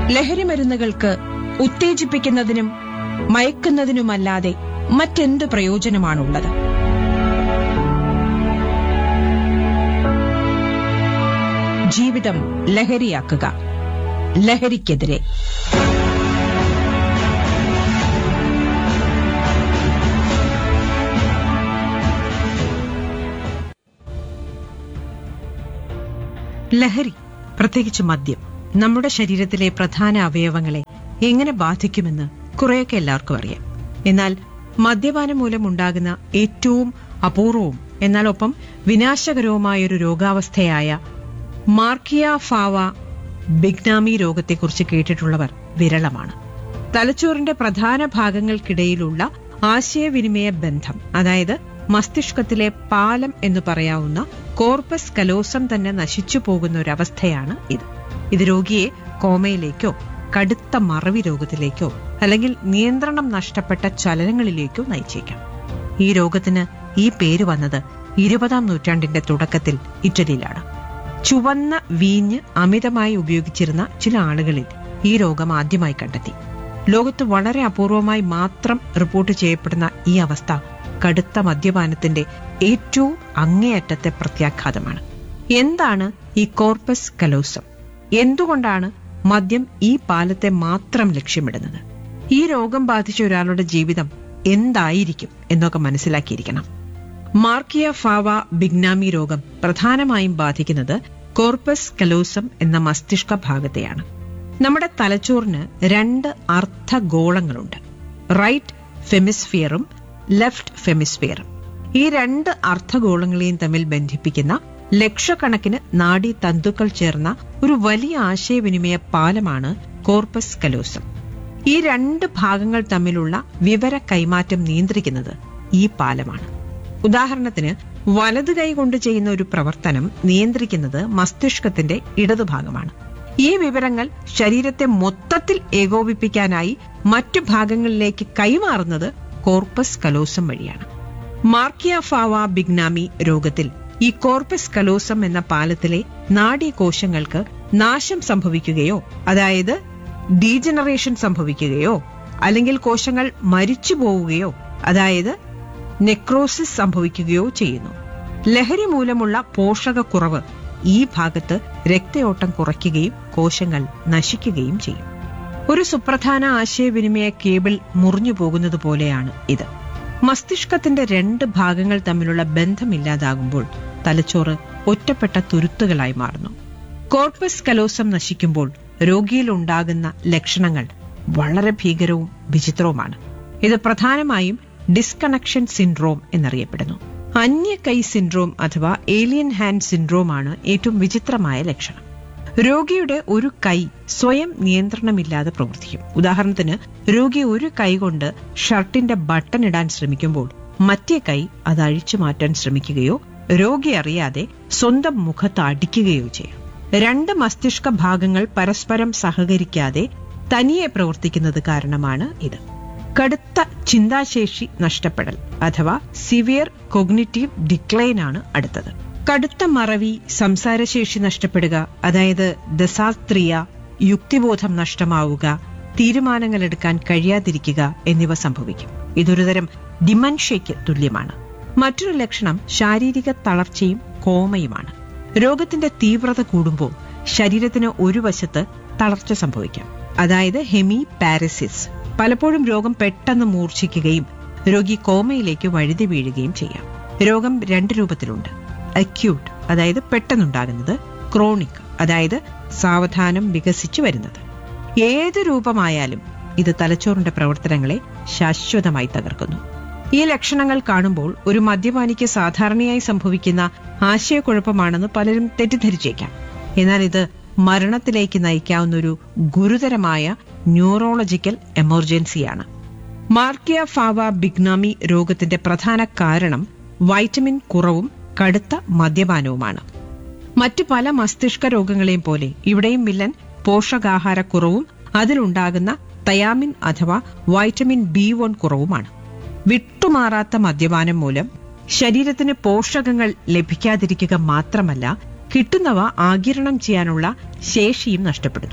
ലഹരി മരുന്നുകൾക്ക് ഉത്തേജിപ്പിക്കുന്നതിനും മയക്കുന്നതിനുമല്ലാതെ മറ്റെന്ത് പ്രയോജനമാണുള്ളത് ജീവിതം ലഹരിയാക്കുക ലഹരിക്കെതിരെ ലഹരി പ്രത്യേകിച്ച് മദ്യം നമ്മുടെ ശരീരത്തിലെ പ്രധാന അവയവങ്ങളെ എങ്ങനെ ബാധിക്കുമെന്ന് കുറെയൊക്കെ എല്ലാവർക്കും അറിയാം എന്നാൽ മദ്യപാനം മൂലം ഉണ്ടാകുന്ന ഏറ്റവും അപൂർവവും എന്നാൽ ഒപ്പം വിനാശകരവുമായൊരു രോഗാവസ്ഥയായ മാർക്കിയ ഫാവ ബിഗ്നാമി രോഗത്തെക്കുറിച്ച് കേട്ടിട്ടുള്ളവർ വിരളമാണ് തലച്ചോറിന്റെ പ്രധാന ഭാഗങ്ങൾക്കിടയിലുള്ള ആശയവിനിമയ ബന്ധം അതായത് മസ്തിഷ്കത്തിലെ പാലം എന്ന് പറയാവുന്ന കോർപ്പസ് കലോസം തന്നെ നശിച്ചു പോകുന്ന ഒരവസ്ഥയാണ് ഇത് ഇത് രോഗിയെ കോമയിലേക്കോ കടുത്ത മറവി രോഗത്തിലേക്കോ അല്ലെങ്കിൽ നിയന്ത്രണം നഷ്ടപ്പെട്ട ചലനങ്ങളിലേക്കോ നയിച്ചേക്കാം ഈ രോഗത്തിന് ഈ പേര് വന്നത് ഇരുപതാം നൂറ്റാണ്ടിന്റെ തുടക്കത്തിൽ ഇറ്റലിയിലാണ് ചുവന്ന വീഞ്ഞ് അമിതമായി ഉപയോഗിച്ചിരുന്ന ചില ആളുകളിൽ ഈ രോഗം ആദ്യമായി കണ്ടെത്തി ലോകത്ത് വളരെ അപൂർവമായി മാത്രം റിപ്പോർട്ട് ചെയ്യപ്പെടുന്ന ഈ അവസ്ഥ കടുത്ത മദ്യപാനത്തിന്റെ ഏറ്റവും അങ്ങേയറ്റത്തെ പ്രത്യാഘാതമാണ് എന്താണ് ഈ കോർപ്പസ് കലോസം എന്തുകൊണ്ടാണ് മദ്യം ഈ പാലത്തെ മാത്രം ലക്ഷ്യമിടുന്നത് ഈ രോഗം ബാധിച്ച ഒരാളുടെ ജീവിതം എന്തായിരിക്കും എന്നൊക്കെ മനസ്സിലാക്കിയിരിക്കണം മാർക്കിയ ഫാവ ബിഗ്നാമി രോഗം പ്രധാനമായും ബാധിക്കുന്നത് കോർപ്പസ് കലോസം എന്ന മസ്തിഷ്ക ഭാഗത്തെയാണ് നമ്മുടെ തലച്ചോറിന് രണ്ട് അർദ്ധഗോളങ്ങളുണ്ട് റൈറ്റ് ഫെമിസ്ഫിയറും ലെഫ്റ്റ് ഫെമിസ്ഫിയറും ഈ രണ്ട് അർദ്ധഗോളങ്ങളെയും തമ്മിൽ ബന്ധിപ്പിക്കുന്ന ലക്ഷക്കണക്കിന് നാഡീ തന്തുക്കൾ ചേർന്ന ഒരു വലിയ ആശയവിനിമയ പാലമാണ് കോർപ്പസ് കലോസം ഈ രണ്ട് ഭാഗങ്ങൾ തമ്മിലുള്ള വിവര കൈമാറ്റം നിയന്ത്രിക്കുന്നത് ഈ പാലമാണ് ഉദാഹരണത്തിന് വലതു കൈ കൊണ്ട് ചെയ്യുന്ന ഒരു പ്രവർത്തനം നിയന്ത്രിക്കുന്നത് മസ്തിഷ്കത്തിന്റെ ഇടതുഭാഗമാണ് ഈ വിവരങ്ങൾ ശരീരത്തെ മൊത്തത്തിൽ ഏകോപിപ്പിക്കാനായി മറ്റു ഭാഗങ്ങളിലേക്ക് കൈമാറുന്നത് കോർപ്പസ് കലോസം വഴിയാണ് മാർക്കിയ ഫാവ ബിഗ്നാമി രോഗത്തിൽ ഈ കോർപ്പസ് കലോസം എന്ന പാലത്തിലെ നാഡീകോശങ്ങൾക്ക് നാശം സംഭവിക്കുകയോ അതായത് ഡീജനറേഷൻ സംഭവിക്കുകയോ അല്ലെങ്കിൽ കോശങ്ങൾ മരിച്ചു പോവുകയോ അതായത് നെക്രോസിസ് സംഭവിക്കുകയോ ചെയ്യുന്നു ലഹരി മൂലമുള്ള പോഷകക്കുറവ് ഈ ഭാഗത്ത് രക്തയോട്ടം കുറയ്ക്കുകയും കോശങ്ങൾ നശിക്കുകയും ചെയ്യും ഒരു സുപ്രധാന ആശയവിനിമയ കേബിൾ മുറിഞ്ഞു പോകുന്നത് പോലെയാണ് ഇത് മസ്തിഷ്കത്തിന്റെ രണ്ട് ഭാഗങ്ങൾ തമ്മിലുള്ള ബന്ധമില്ലാതാകുമ്പോൾ തലച്ചോറ് ഒറ്റപ്പെട്ട തുരുത്തുകളായി മാറുന്നു കോർപ്പസ് കലോസം നശിക്കുമ്പോൾ രോഗിയിൽ ഉണ്ടാകുന്ന ലക്ഷണങ്ങൾ വളരെ ഭീകരവും വിചിത്രവുമാണ് ഇത് പ്രധാനമായും ഡിസ്കണക്ഷൻ സിൻഡ്രോം എന്നറിയപ്പെടുന്നു അന്യ കൈ സിൻഡ്രോം അഥവാ ഏലിയൻ ഹാൻഡ് സിൻഡ്രോം ആണ് ഏറ്റവും വിചിത്രമായ ലക്ഷണം രോഗിയുടെ ഒരു കൈ സ്വയം നിയന്ത്രണമില്ലാതെ പ്രവർത്തിക്കും ഉദാഹരണത്തിന് രോഗി ഒരു കൈ കൊണ്ട് ഷർട്ടിന്റെ ബട്ടൺ ഇടാൻ ശ്രമിക്കുമ്പോൾ മറ്റേ കൈ അത് അഴിച്ചു മാറ്റാൻ ശ്രമിക്കുകയോ രോഗി അറിയാതെ സ്വന്തം മുഖത്ത് അടിക്കുകയോ ചെയ്യും രണ്ട് മസ്തിഷ്ക ഭാഗങ്ങൾ പരസ്പരം സഹകരിക്കാതെ തനിയെ പ്രവർത്തിക്കുന്നത് കാരണമാണ് ഇത് കടുത്ത ചിന്താശേഷി നഷ്ടപ്പെടൽ അഥവാ സിവിയർ കൊഗ്നിറ്റീവ് ഡിക്ലൈൻ ആണ് അടുത്തത് കടുത്ത മറവി സംസാരശേഷി നഷ്ടപ്പെടുക അതായത് ദശാസ്ത്രീയ യുക്തിബോധം നഷ്ടമാവുക തീരുമാനങ്ങൾ എടുക്കാൻ കഴിയാതിരിക്കുക എന്നിവ സംഭവിക്കും ഇതൊരു തരം ഡിമൻഷ്യയ്ക്ക് തുല്യമാണ് മറ്റൊരു ലക്ഷണം ശാരീരിക തളർച്ചയും കോമയുമാണ് രോഗത്തിന്റെ തീവ്രത കൂടുമ്പോൾ ശരീരത്തിന് ഒരു വശത്ത് തളർച്ച സംഭവിക്കാം അതായത് ഹെമി പാരസിസ് പലപ്പോഴും രോഗം പെട്ടെന്ന് മൂർച്ഛിക്കുകയും രോഗി കോമയിലേക്ക് വഴുതി വീഴുകയും ചെയ്യാം രോഗം രണ്ട് രൂപത്തിലുണ്ട് അക്യൂട്ട് അതായത് പെട്ടെന്നുണ്ടാകുന്നത് ക്രോണിക് അതായത് സാവധാനം വികസിച്ചു വരുന്നത് ഏത് രൂപമായാലും ഇത് തലച്ചോറിന്റെ പ്രവർത്തനങ്ങളെ ശാശ്വതമായി തകർക്കുന്നു ഈ ലക്ഷണങ്ങൾ കാണുമ്പോൾ ഒരു മദ്യപാനിക്ക് സാധാരണയായി സംഭവിക്കുന്ന ആശയക്കുഴപ്പമാണെന്ന് പലരും തെറ്റിദ്ധരിച്ചേക്കാം എന്നാൽ ഇത് മരണത്തിലേക്ക് നയിക്കാവുന്ന ഒരു ഗുരുതരമായ ന്യൂറോളജിക്കൽ എമർജൻസിയാണ് മാർക്കിയ ഫാവ ബിഗ്നാമി രോഗത്തിന്റെ പ്രധാന കാരണം വൈറ്റമിൻ കുറവും കടുത്ത മദ്യപാനവുമാണ് മറ്റു പല മസ്തിഷ്ക രോഗങ്ങളെയും പോലെ ഇവിടെയും വില്ലൻ പോഷകാഹാരക്കുറവും അതിലുണ്ടാകുന്ന തയാമിൻ അഥവാ വൈറ്റമിൻ ബി വൺ കുറവുമാണ് വിട്ടുമാറാത്ത മദ്യപാനം മൂലം ശരീരത്തിന് പോഷകങ്ങൾ ലഭിക്കാതിരിക്കുക മാത്രമല്ല കിട്ടുന്നവ ആകിരണം ചെയ്യാനുള്ള ശേഷിയും നഷ്ടപ്പെടുന്നു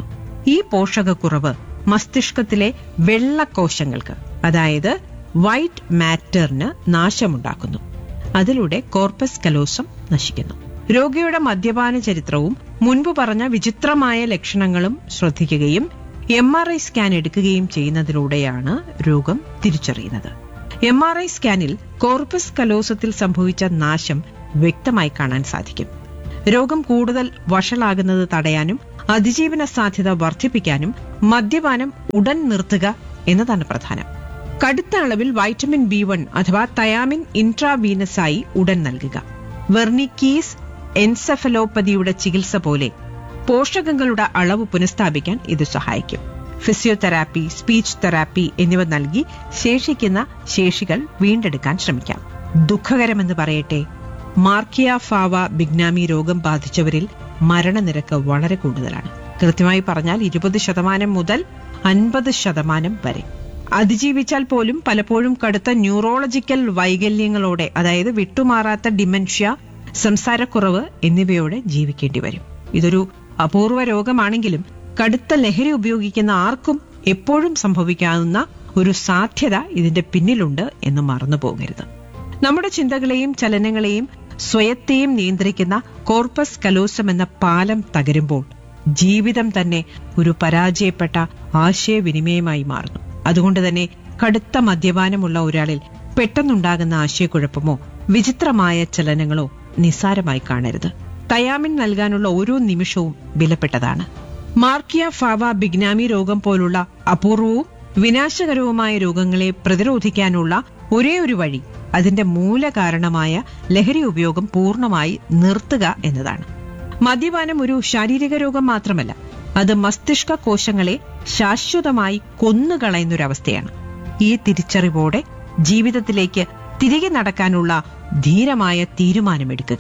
ഈ പോഷകക്കുറവ് മസ്തിഷ്കത്തിലെ വെള്ളക്കോശങ്ങൾക്ക് അതായത് വൈറ്റ് മാറ്ററിന് നാശമുണ്ടാക്കുന്നു അതിലൂടെ കോർപ്പസ് കലോസം നശിക്കുന്നു രോഗിയുടെ മദ്യപാന ചരിത്രവും മുൻപ് പറഞ്ഞ വിചിത്രമായ ലക്ഷണങ്ങളും ശ്രദ്ധിക്കുകയും എം ആർ ഐ സ്കാൻ എടുക്കുകയും ചെയ്യുന്നതിലൂടെയാണ് രോഗം തിരിച്ചറിയുന്നത് എം ആർ ഐ സ്കാനിൽ കോർപ്പസ് കലോസത്തിൽ സംഭവിച്ച നാശം വ്യക്തമായി കാണാൻ സാധിക്കും രോഗം കൂടുതൽ വഷളാകുന്നത് തടയാനും അതിജീവന സാധ്യത വർദ്ധിപ്പിക്കാനും മദ്യപാനം ഉടൻ നിർത്തുക എന്നതാണ് പ്രധാനം കടുത്ത അളവിൽ വൈറ്റമിൻ ബി വൺ അഥവാ തയാമിൻ ഇൻട്രാവീനസായി ഉടൻ നൽകുക വെർണിക്കീസ് എൻസെഫലോപ്പതിയുടെ ചികിത്സ പോലെ പോഷകങ്ങളുടെ അളവ് പുനഃസ്ഥാപിക്കാൻ ഇത് സഹായിക്കും ഫിസിയോതെറാപ്പി സ്പീച്ച് തെറാപ്പി എന്നിവ നൽകി ശേഷിക്കുന്ന ശേഷികൾ വീണ്ടെടുക്കാൻ ശ്രമിക്കാം ദുഃഖകരമെന്ന് പറയട്ടെ മാർക്കിയ ഫാവ ബിഗ്നാമി രോഗം ബാധിച്ചവരിൽ മരണനിരക്ക് വളരെ കൂടുതലാണ് കൃത്യമായി പറഞ്ഞാൽ ഇരുപത് ശതമാനം മുതൽ അൻപത് ശതമാനം വരെ അതിജീവിച്ചാൽ പോലും പലപ്പോഴും കടുത്ത ന്യൂറോളജിക്കൽ വൈകല്യങ്ങളോടെ അതായത് വിട്ടുമാറാത്ത ഡിമെൻഷ്യ സംസാരക്കുറവ് എന്നിവയോടെ ജീവിക്കേണ്ടി വരും ഇതൊരു അപൂർവ രോഗമാണെങ്കിലും കടുത്ത ലഹരി ഉപയോഗിക്കുന്ന ആർക്കും എപ്പോഴും സംഭവിക്കാവുന്ന ഒരു സാധ്യത ഇതിന്റെ പിന്നിലുണ്ട് എന്ന് മറന്നു പോകരുത് നമ്മുടെ ചിന്തകളെയും ചലനങ്ങളെയും സ്വയത്തെയും നിയന്ത്രിക്കുന്ന കോർപ്പസ് കലോസം എന്ന പാലം തകരുമ്പോൾ ജീവിതം തന്നെ ഒരു പരാജയപ്പെട്ട ആശയവിനിമയമായി മാറുന്നു അതുകൊണ്ട് തന്നെ കടുത്ത മദ്യപാനമുള്ള ഒരാളിൽ പെട്ടെന്നുണ്ടാകുന്ന ആശയക്കുഴപ്പമോ വിചിത്രമായ ചലനങ്ങളോ നിസ്സാരമായി കാണരുത് തയാമിൻ നൽകാനുള്ള ഓരോ നിമിഷവും വിലപ്പെട്ടതാണ് മാർക്കിയ ഫാവ ബിഗ്നാമി രോഗം പോലുള്ള അപൂർവവും വിനാശകരവുമായ രോഗങ്ങളെ പ്രതിരോധിക്കാനുള്ള ഒരേ ഒരു വഴി അതിന്റെ മൂലകാരണമായ ലഹരി ഉപയോഗം പൂർണ്ണമായി നിർത്തുക എന്നതാണ് മദ്യപാനം ഒരു ശാരീരിക രോഗം മാത്രമല്ല അത് മസ്തിഷ്ക കോശങ്ങളെ ശാശ്വതമായി കൊന്നുകളയുന്നൊരവസ്ഥയാണ് ഈ തിരിച്ചറിവോടെ ജീവിതത്തിലേക്ക് തിരികെ നടക്കാനുള്ള ധീരമായ തീരുമാനമെടുക്കുക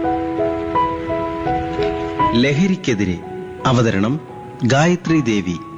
ലഹരിക്കെതിരെ അവതരണം ഗായത്രി ദേവി